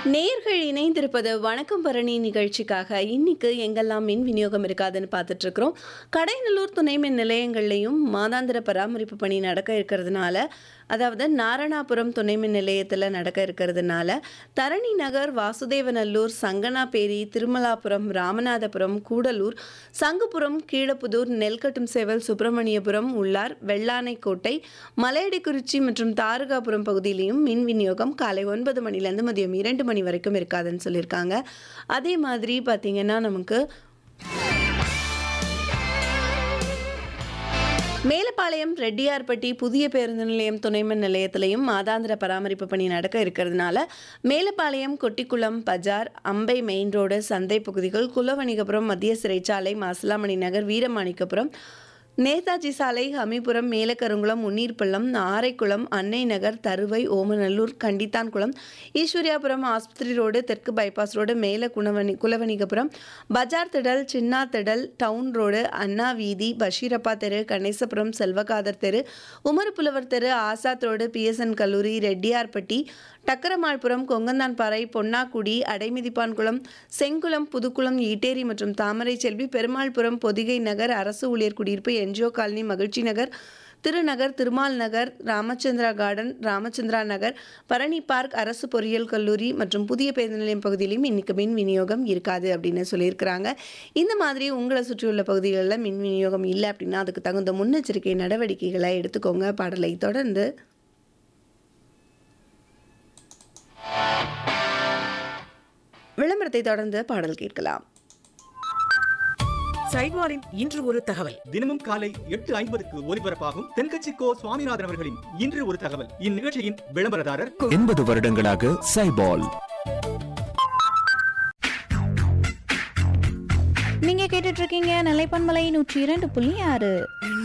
நேர்கள் இணைந்திருப்பது வணக்கம் பரணி நிகழ்ச்சிக்காக இன்னைக்கு எங்கெல்லாம் மின் விநியோகம் இருக்காதுன்னு பார்த்துட்டு இருக்கிறோம் கடைநல்லூர் துணை மின் நிலையங்கள்லையும் மாதாந்திர பராமரிப்பு பணி நடக்க இருக்கிறதுனால அதாவது நாரணாபுரம் துணை மின் நிலையத்தில் நடக்க இருக்கிறதுனால தரணி நகர் வாசுதேவநல்லூர் சங்கனாபேரி திருமலாபுரம் ராமநாதபுரம் கூடலூர் சங்குபுரம் கீழப்புதூர் நெல்கட்டும் சேவல் சுப்பிரமணியபுரம் உள்ளார் வெள்ளானைக்கோட்டை மலையடிக்குறிச்சி மற்றும் தாருகாபுரம் பகுதியிலையும் மின் விநியோகம் காலை ஒன்பது மணிலேருந்து மதியம் இரண்டு மணி வரைக்கும் இருக்காதுன்னு சொல்லியிருக்காங்க அதே மாதிரி பார்த்தீங்கன்னா நமக்கு மேலப்பாளையம் ரெட்டியார்பட்டி புதிய பேருந்து நிலையம் துணைமின் நிலையத்திலையும் மாதாந்திர பராமரிப்பு பணி நடக்க இருக்கிறதுனால மேலப்பாளையம் கொட்டிக்குளம் பஜார் அம்பை மெயின் ரோடு சந்தை பகுதிகள் குலவணிகபுரம் மத்திய சிறைச்சாலை மாசிலாமணி நகர் வீரமாணிக்கபுரம் நேதாஜி சாலை ஹமிபுரம் மேலக்கருங்குளம் முன்னீர்பள்ளம் ஆரைக்குளம் அன்னை நகர் தருவை ஓமநல்லூர் கண்டித்தான்குளம் ஈஸ்வரியாபுரம் ஆஸ்பத்திரி ரோடு தெற்கு பைபாஸ் ரோடு மேல குணவணி குலவணிகபுரம் பஜார் திடல் சின்னா திடல் டவுன் ரோடு அண்ணா வீதி பஷீரப்பா தெரு கணேசபுரம் செல்வகாதர் தெரு உமர்புலவர் தெரு ஆசாத் ரோடு பிஎஸ்என் கல்லூரி ரெட்டியார்பட்டி டக்கரமாள்புரம் கொங்கந்தான்பாறை பொன்னாக்குடி அடைமிதிப்பான்குளம் செங்குளம் புதுக்குளம் ஈட்டேரி மற்றும் தாமரை செல்வி பெருமாள்புரம் பொதிகை நகர் அரசு ஊழியர் குடியிருப்பு NGO colony Magizhchi Nagar Thirunagar Thirumal Nagar Ramachandra garden Ramachandra Nagar Bharani park அரசு பொறியியல் கல்லூரி மற்றும் புதிய பேருந்து நிலையம் பகுதியிலும் இன்னைக்கு மின் விநியோகம் இருக்காது அப்படின்னு சொல்லியிருக்கிறாங்க இந்த மாதிரி உங்களை சுற்றியுள்ள பகுதிகளில் மின் விநியோகம் இல்லை அப்படின்னா அதுக்கு தகுந்த முன்னெச்சரிக்கை நடவடிக்கைகளை எடுத்துக்கோங்க பாடலை தொடர்ந்து விளம்பரத்தை தொடர்ந்து பாடல் கேட்கலாம் சைவாரின் இன்று ஒரு தகவல் தினமும் காலை எட்டு ஐம்பதுக்கு ஒலிபரப்பாகும் தென்கட்சி கோ சுவாமிநாதன் அவர்களின் இன்று ஒரு தகவல் இந்நிகழ்ச்சியின் விளம்பரதாரர் எண்பது வருடங்களாக சைபால் நீங்க கேட்டுட்டு இருக்கீங்க நிலைப்பன்மலை நூற்றி இரண்டு புள்ளி ஆறு